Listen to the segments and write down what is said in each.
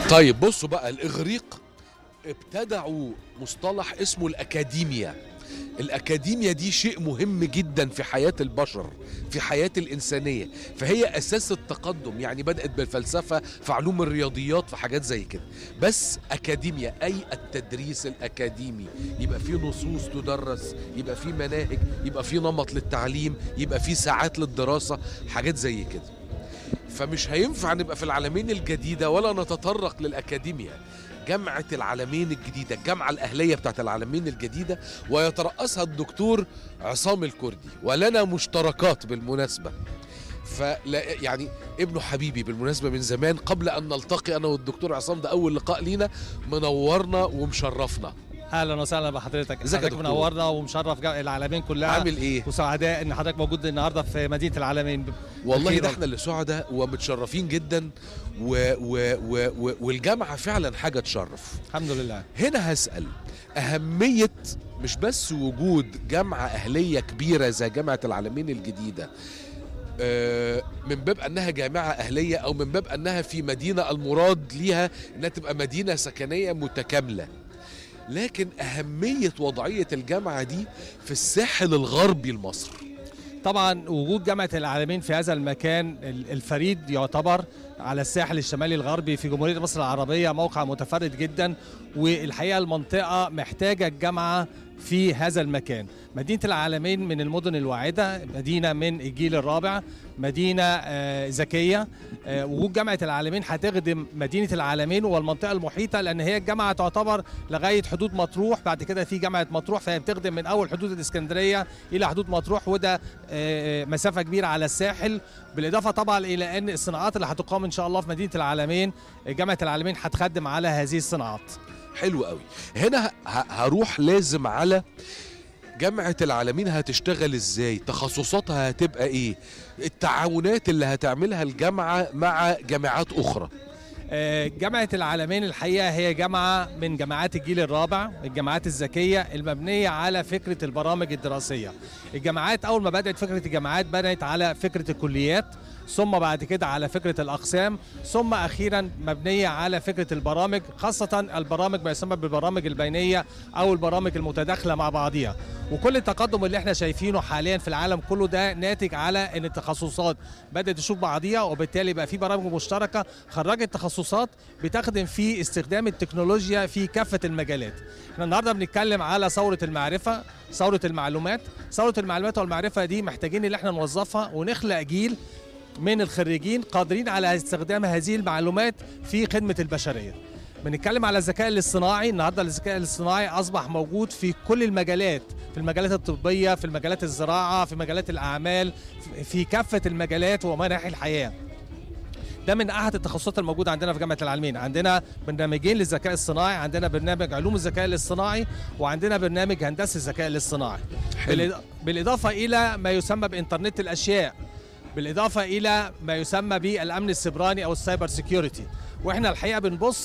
طيب بصوا بقى الاغريق ابتدعوا مصطلح اسمه الاكاديميا الاكاديميا دي شيء مهم جدا في حياه البشر في حياه الانسانيه فهي اساس التقدم يعني بدات بالفلسفه في علوم الرياضيات في حاجات زي كده بس اكاديميا اي التدريس الاكاديمي يبقى في نصوص تدرس يبقى في مناهج يبقى في نمط للتعليم يبقى في ساعات للدراسه حاجات زي كده فمش هينفع نبقى في العالمين الجديدة ولا نتطرق للأكاديميا جامعة العالمين الجديدة الجامعة الأهلية بتاعت العالمين الجديدة ويترأسها الدكتور عصام الكردي ولنا مشتركات بالمناسبة فلا يعني ابنه حبيبي بالمناسبة من زمان قبل أن نلتقي أنا والدكتور عصام ده أول لقاء لينا منورنا ومشرفنا اهلا وسهلا بحضرتك ازيك يا حضرتك دكتور؟ منورنا ومشرف جا- العالمين كلها عامل إيه؟ وسعداء ان حضرتك موجود النهارده في مدينه العالمين والله أخيراً. ده احنا اللي سعداء ومتشرفين جدا و و و و والجامعة فعلا حاجة تشرف الحمد لله هنا هسأل أهمية مش بس وجود جامعة أهلية كبيرة زي جامعة العالمين الجديدة آه، من باب أنها جامعة أهلية أو من باب أنها في مدينة المراد ليها أنها تبقى مدينة سكنية متكاملة لكن أهمية وضعية الجامعة دي في الساحل الغربي لمصر طبعا وجود جامعه العالمين في هذا المكان ال- الفريد يعتبر على الساحل الشمالي الغربي في جمهوريه مصر العربيه موقع متفرد جدا والحقيقه المنطقه محتاجه الجامعه في هذا المكان مدينة العالمين من المدن الواعدة مدينة من الجيل الرابع مدينة آه، ذكية آه، وجود جامعة العالمين هتخدم مدينة العالمين والمنطقة المحيطة لأن هي الجامعة تعتبر لغاية حدود مطروح بعد كده في جامعة مطروح فهي بتخدم من أول حدود الإسكندرية إلى حدود مطروح وده آه، مسافة كبيرة على الساحل بالإضافة طبعا إلى أن الصناعات اللي هتقام إن شاء الله في مدينة العالمين جامعة العالمين هتخدم على هذه الصناعات حلو قوي هنا ه- ه- هروح لازم على جامعة العالمين هتشتغل ازاي تخصصاتها هتبقى ايه التعاونات اللي هتعملها الجامعة مع جامعات اخرى آه، جامعة العالمين الحقيقة هي جامعة من جامعات الجيل الرابع الجامعات الذكية المبنية على فكرة البرامج الدراسية الجامعات أول ما بدأت فكرة الجامعات بدأت على فكرة الكليات ثم بعد كده على فكرة الأقسام ثم أخيرا مبنية على فكرة البرامج خاصة البرامج ما يسمى بالبرامج البينية أو البرامج المتداخلة مع بعضها وكل التقدم اللي احنا شايفينه حاليا في العالم كله ده ناتج على ان التخصصات بدات تشوف بعضيها وبالتالي بقى في برامج مشتركه خرجت تخصصات بتخدم في استخدام التكنولوجيا في كافه المجالات احنا النهارده بنتكلم على ثوره المعرفه ثوره المعلومات ثوره المعلومات والمعرفه دي محتاجين ان احنا نوظفها ونخلق جيل من الخريجين قادرين على استخدام هذه المعلومات في خدمه البشريه بنتكلم على الذكاء الاصطناعي النهارده الذكاء الاصطناعي اصبح موجود في كل المجالات في المجالات الطبيه في المجالات الزراعه في مجالات الاعمال في- في كافه المجالات ومناحي الحياه ده من احد التخصصات الموجوده عندنا في جامعه العالمين عندنا برنامجين للذكاء الصناعي عندنا برنامج علوم الذكاء الاصطناعي وعندنا برنامج هندسه الذكاء الاصطناعي حلو. بالإض- بالاضافه الى ما يسمى بانترنت الاشياء بالاضافه الى ما يسمى بالامن السيبراني او السايبر سيكيورتي واحنا الحقيقه بنبص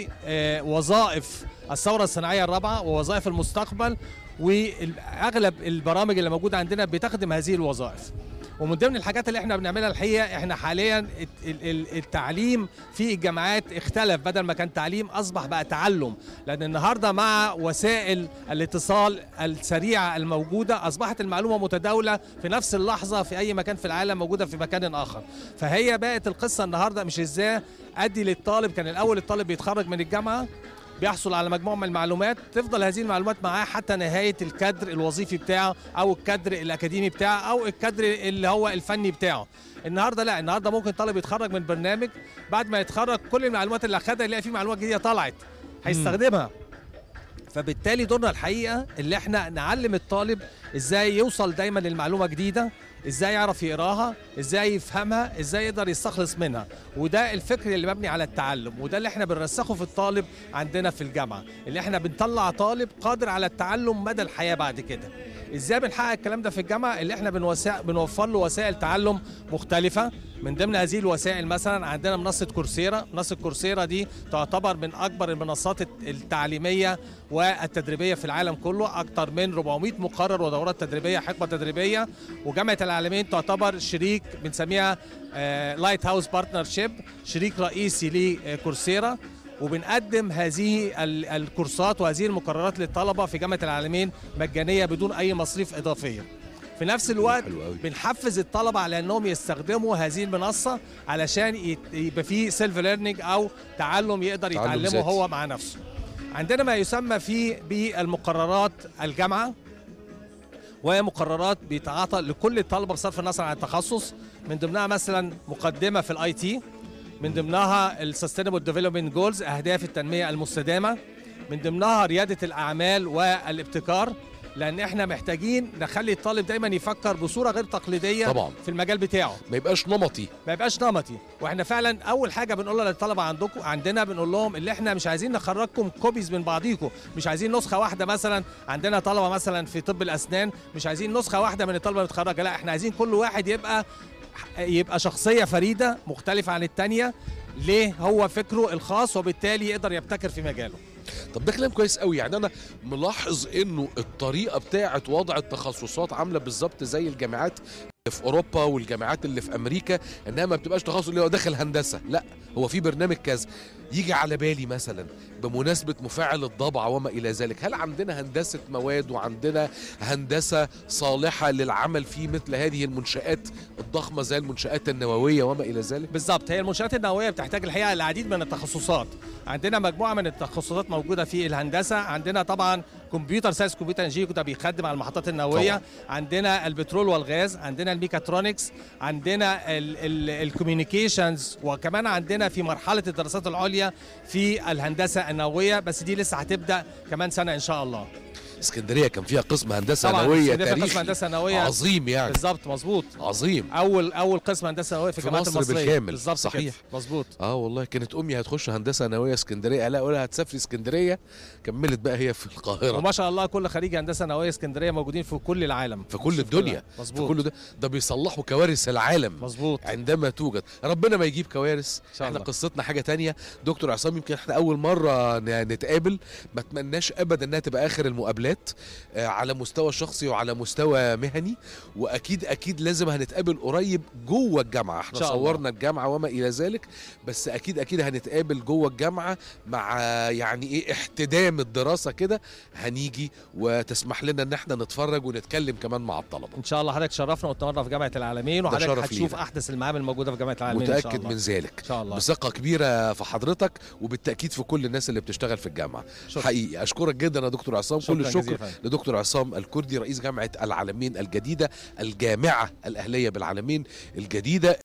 لوظائف الثوره الصناعيه الرابعه ووظائف المستقبل واغلب البرامج اللي موجوده عندنا بتخدم هذه الوظائف ومن ضمن الحاجات اللي احنا بنعملها الحقيقه احنا حاليا الت- ال- ال- التعليم في الجامعات اختلف بدل ما كان تعليم اصبح بقى تعلم لان النهارده مع وسائل الاتصال السريعه الموجوده اصبحت المعلومه متداوله في نفس اللحظه في اي مكان في العالم موجوده في مكان اخر فهي بقت القصه النهارده مش ازاي ادي للطالب كان الاول الطالب بيتخرج من الجامعه بيحصل على مجموعه من المعلومات تفضل هذه المعلومات معاه حتى نهايه الكادر الوظيفي بتاعه او الكادر الاكاديمي بتاعه او الكادر اللي هو الفني بتاعه النهارده لا النهارده ممكن طالب يتخرج من برنامج بعد ما يتخرج كل المعلومات اللي اخدها يلاقي فيه معلومات جديده طلعت هيستخدمها فبالتالي دورنا الحقيقه اللي احنا نعلم الطالب ازاي يوصل دايما للمعلومه جديده ازاي يعرف يقراها ازاي يفهمها ازاي يقدر يستخلص منها وده الفكر اللي مبني على التعلم وده اللي احنا بنرسخه في الطالب عندنا في الجامعه اللي احنا بنطلع طالب قادر على التعلم مدى الحياه بعد كده ازاي بنحقق الكلام ده في الجامعه اللي احنا بنوسع بنوفر له وسائل تعلم مختلفه من ضمن هذه الوسائل مثلا عندنا منصه كورسيرا منصه كورسيرا دي تعتبر من اكبر المنصات الت- التعليميه والتدريبيه في العالم كله اكثر من 400 مقرر ودورات تدريبيه حقبه تدريبيه وجامعه العالمين تعتبر شريك بنسميها لايت هاوس بارتنر شيب شريك رئيسي لكورسيرا وبنقدم هذه ال- الكورسات وهذه المقررات للطلبه في جامعه العالمين مجانيه بدون اي مصاريف اضافيه في نفس الوقت حلو قوي. بنحفز الطلبه على انهم يستخدموا هذه المنصه علشان يت- يبقى في سيلف ليرنينج او تعلم يقدر تعلم يتعلمه ذاتي. هو مع نفسه عندنا ما يسمى فيه بالمقررات الجامعه وهي مقررات بيتعاطى لكل الطلبه بصرف النظر عن التخصص من ضمنها مثلا مقدمه في الاي تي من ضمنها السستينبل ديفلوبمنت جولز اهداف التنميه المستدامه من ضمنها رياده الاعمال والابتكار لان احنا محتاجين نخلي الطالب دايما يفكر بصوره غير تقليديه طبعا. في المجال بتاعه ما يبقاش نمطي ما يبقاش نمطي واحنا فعلا اول حاجه بنقولها للطلبه عندكم عندنا بنقول لهم اللي احنا مش عايزين نخرجكم كوبيز من بعضيكم مش عايزين نسخه واحده مثلا عندنا طلبه مثلا في طب الاسنان مش عايزين نسخه واحده من الطلبه المتخرجه لا احنا عايزين كل واحد يبقى يبقى شخصيه فريده مختلفه عن التانية ليه هو فكره الخاص وبالتالي يقدر يبتكر في مجاله طب ده كلام كويس قوي يعني انا ملاحظ انه الطريقه بتاعه وضع التخصصات عامله بالظبط زي الجامعات اللي في اوروبا والجامعات اللي في امريكا انها ما بتبقاش تخصص اللي هو داخل هندسه لا هو في برنامج كذا يجي على بالي مثلا بمناسبه مفاعل الضبع وما الى ذلك هل عندنا هندسه مواد وعندنا هندسه صالحه للعمل في مثل هذه المنشات الضخمه زي المنشات النوويه وما الى ذلك بالظبط هي المنشآت النووية بتحتاج الحقيقة العديد من التخصصات عندنا مجموعة من التخصصات موجودة في الهندسة عندنا طبعا كمبيوتر ساينس كمبيوتر انجينير ده بيخدم على المحطات النووية طبعاً. عندنا البترول والغاز عندنا الميكاترونكس عندنا الكوميونيكيشنز وكمان عندنا في مرحلة الدراسات العليا في الهندسة النووية بس دي لسه هتبدأ كمان سنة إن شاء الله اسكندريه كان فيها قسم هندسه طبعاً نوويه اسكندرية فيها قسم تاريخي هندسة نووية عظيم يعني بالظبط مظبوط عظيم اول اول قسم هندسه نوويه في في الجامعات مصر المصريه بالكامل. بالظبط صحيح. كده. مظبوط اه والله كانت امي هتخش هندسه نوويه اسكندريه لا اقولها هتسافري اسكندريه كملت بقى هي في القاهره وما شاء الله كل خريج هندسه نوويه اسكندريه موجودين في كل العالم في كل في الدنيا في مظبوط كل ده ده بيصلحوا كوارث العالم مظبوط عندما توجد ربنا ما يجيب كوارث شاء احنا الله. قصتنا حاجه تانية دكتور عصام يمكن احنا اول مره ن- نتقابل ما اتمناش ابدا انها تبقى اخر المقابلات آه على مستوى شخصي وعلى مستوى مهني واكيد اكيد لازم هنتقابل قريب جوه الجامعه احنا شاء الله. صورنا الجامعه وما الى ذلك بس اكيد اكيد هنتقابل جوه الجامعه مع يعني ايه احتدام الدراسه كده هنيجي وتسمح لنا ان احنا نتفرج ونتكلم كمان مع الطلبه ان شاء الله حضرتك شرفنا واتمرنا في جامعه العالمين وحضرتك شرف هتشوف لينا. احدث المعامل الموجوده في جامعه العالمين ان شاء متاكد الله من ذلك ان شاء الله بثقة كبيرة في حضرتك وبالتأكيد في كل الناس اللي بتشتغل في الجامعة شكرا. حقيقي أشكرك جدا يا دكتور عصام كل شكراً الشكر جزيلاً. لدكتور عصام الكردي رئيس جامعة العالمين الجديدة الجامعة الأهلية بالعالمين الجديدة